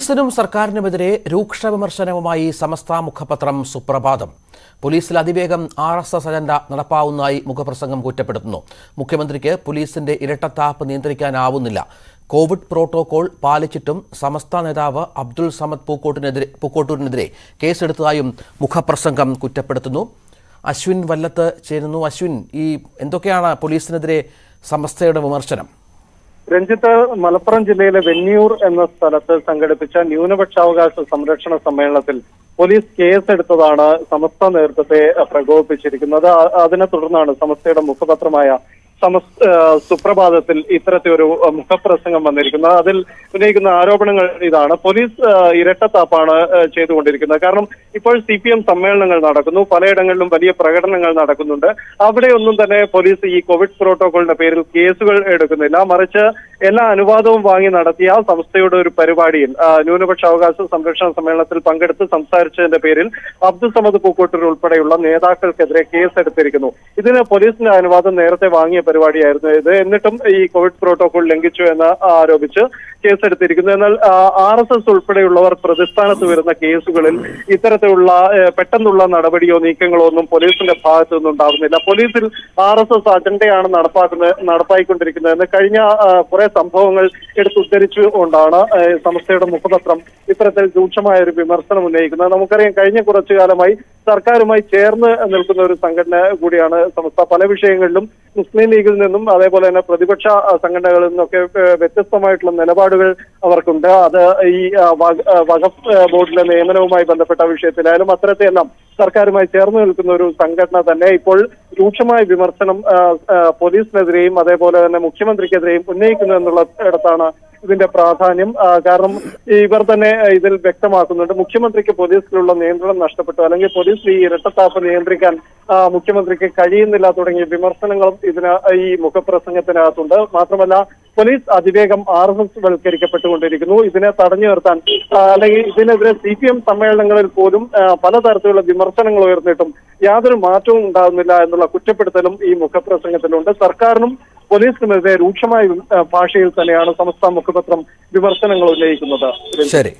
പോലീസിനും സർക്കാരിനുമെതിരെ രൂക്ഷ വിമർശനവുമായി സമസ്ത മുഖപത്രം സുപ്രഭാതം പോലീസിൽ അതിവേഗം ആർ എസ് എസ് അജണ്ട നടപ്പാവുന്നതായി മുഖപ്രസംഗം കുറ്റപ്പെടുത്തുന്നു മുഖ്യമന്ത്രിക്ക് പോലീസിന്റെ ഇരട്ടത്താപ്പ് നിയന്ത്രിക്കാനാവുന്നില്ല കോവിഡ് പ്രോട്ടോകോൾ പാലിച്ചിട്ടും സമസ്ത നേതാവ് അബ്ദുൾ സമദ് പൂക്കോട്ടിനെതിരെ പൂക്കോട്ടൂരിനെതിരെ കേസെടുത്തതായും മുഖപ്രസംഗം കുറ്റപ്പെടുത്തുന്നു അശ്വിൻ വല്ലത്ത് ചേരുന്നു അശ്വിൻ ഈ എന്തൊക്കെയാണ് പോലീസിനെതിരെ സമസ്തയുടെ വിമർശനം രഞ്ജിത്ത് മലപ്പുറം ജില്ലയിലെ വെന്നിയൂർ എന്ന സ്ഥലത്ത് സംഘടിപ്പിച്ച ന്യൂനപക്ഷാവകാശ സംരക്ഷണ സമ്മേളനത്തിൽ പോലീസ് കേസെടുത്തതാണ് സമസ്ത നേതൃത്വത്തെ പ്രകോപിപ്പിച്ചിരിക്കുന്നത് അ- അതിനെ തുടർന്നാണ് സമസ്തയുടെ മുഖപത്രമായ സമസ് ഏഹ് സുപ്രഭാതത്തിൽ ഇത്തരത്തിലൊരു ഏഹ് മുഖപ്രസംഗം വന്നിരിക്കുന്നത് അതിൽ ഉന്നയിക്കുന്ന ആരോപണങ്ങൾ ഇതാണ് പോലീസ് ഏഹ് ഇരട്ടത്താപ്പാണ് ഏഹ് ചെയ്തുകൊണ്ടിരിക്കുന്നത് കാരണം ഇപ്പോൾ സി പി എം സമ്മേളനങ്ങൾ നടക്കുന്നു പലയിടങ്ങളിലും വലിയ പ്രകടനങ്ങൾ നടക്കുന്നുണ്ട് അവിടെയൊന്നും തന്നെ പോലീസ് ഈ കോവിഡ് പ്രോട്ടോകോളിന്റെ പേരിൽ കേസുകൾ എടുക്കുന്നില്ല മറിച്ച് എല്ലാ അനുവാദവും വാങ്ങി നടത്തിയ സംസ്ഥയുടെ ഒരു പരിപാടിയിൽ ആ, ന്യൂനപക്ഷ അവകാശ സംരക്ഷണ സമ്മേളനത്തിൽ പങ്കെടുത്ത് സംസാരിച്ചതിന്റെ പേരിൽ അബ്ദുൾ സമദ് പൂക്കോട്ടൂർ ഉൾപ്പെടെയുള്ള നേതാക്കൾക്കെതിരെ കേസെടുത്തിരിക്കുന്നു ഇതിന് പോലീസിന്റെ അനുവാദം നേരത്തെ വാങ്ങിയ പരിപാടിയായിരുന്നു ഇത് എന്നിട്ടും ഈ കോവിഡ് പ്രോട്ടോകോൾ ലംഘിച്ചു എന്ന് ആരോപിച്ച് കേസെടുത്തിരിക്കുന്നു എന്നാൽ ആർ എസ് എസ് ഉൾപ്പെടെയുള്ളവർ പ്രതിസ്ഥാനത്ത് വരുന്ന കേസുകളിൽ ഇത്തരത്തിലുള്ള ഏഹ്, പെട്ടെന്നുള്ള നടപടിയോ നീക്കങ്ങളോ ഒന്നും പോലീസിന്റെ ഭാഗത്തു നിന്നും ഉണ്ടാകുന്നില്ല പോലീസിൽ ആർ എസ് എസ് അജണ്ടയാണ് നടപ്പാക്കുന്നത് നടപ്പായിക്കൊണ്ടിരിക്കുന്നതെന്ന് കഴിഞ്ഞ ആ, കുറെ സംഭവങ്ങൾ എടുത്തുദ്ധരിച്ചുകൊണ്ടാണ് ഏഹ്, സംസ്ഥയുടെ മുഖപത്രം ഇത്തരത്തിൽ രൂക്ഷമായ ഒരു വിമർശനം ഉന്നയിക്കുന്നത് നമുക്കറിയാം കഴിഞ്ഞ കുറച്ചു കാലമായി സർക്കാരുമായി ചേർന്ന് നിൽക്കുന്ന ഒരു സംഘടന കൂടിയാണ് സംസ്ഥ പല വിഷയങ്ങളിലും മുസ്ലിം ലീഗിൽ നിന്നും അതേപോലെ തന്നെ പ്രതിപക്ഷ ആ, സംഘടനകളിൽ നിന്നൊക്കെ ഏഹ്, വ്യത്യസ്തമായിട്ടുള്ള നിലപാടുകൾ അവർക്കുണ്ട് അത് ഈ ആ, വക- ആ, വഖഫ് ആ, ബോർഡിലെ നിയമനവുമായി ബന്ധപ്പെട്ട വിഷയത്തിലായാലും അത്തരത്തെയെല്ലാം സർക്കാരുമായി ചേർന്ന് നിൽക്കുന്ന ഒരു സംഘടന തന്നെ ഇപ്പോൾ രൂക്ഷമായ വിമർശനം ആ, ആ, പോലീസിനെതിരെയും അതേപോലെ തന്നെ മുഖ്യമന്ത്രിക്കെതിരെയും ഉന്നയിക്കുന്നു എന്നുള്ള ഇടത്താണ് ഇതിന്റെ പ്രാധാന്യം ആ, കാരണം ഇവർ തന്നെ ഇതിൽ വ്യക്തമാക്കുന്നുണ്ട് മുഖ്യമന്ത്രിക്ക് പോലീസിലുള്ള നിയന്ത്രണം നഷ്ടപ്പെട്ടു അല്ലെങ്കിൽ പോലീസ് ഈ ഇരട്ടത്താപ്പ് നിയന്ത്രിക്കാൻ ആ, മുഖ്യമന്ത്രിക്ക് കഴിയുന്നില്ല തുടങ്ങിയ വിമർശനങ്ങളും ഇതിന് ഈ മുഖപ്രസംഗത്തിനകത്തുണ്ട് മാത്രമല്ല പോലീസ് അതിവേഗം ആർ എസ് എസ് വൽക്കരിക്കപ്പെട്ടുകൊണ്ടിരിക്കുന്നു ഇതിനെ തടഞ്ഞു നിർത്താൻ ആ, അല്ലെങ്കിൽ ഇതിനെതിരെ സി പി എം സമ്മേളനങ്ങളിൽ പോലും ആ, പലതരത്തിലുള്ള വിമർശനങ്ങൾ ഉയർന്നിട്ടും യാതൊരു മാറ്റവും ഉണ്ടാകുന്നില്ല എന്നുള്ള കുറ്റപ്പെടുത്തലും ഈ മുഖപ്രസംഗത്തിലുണ്ട് സർക്കാരിനും പോലീസിനുമെതിരെ രൂക്ഷമായ ആ, ഭാഷയിൽ തന്നെയാണ് സംസ്ഥാന മുഖപത്രം വിമർശനങ്ങൾ ഉന്നയിക്കുന്നത് ശരി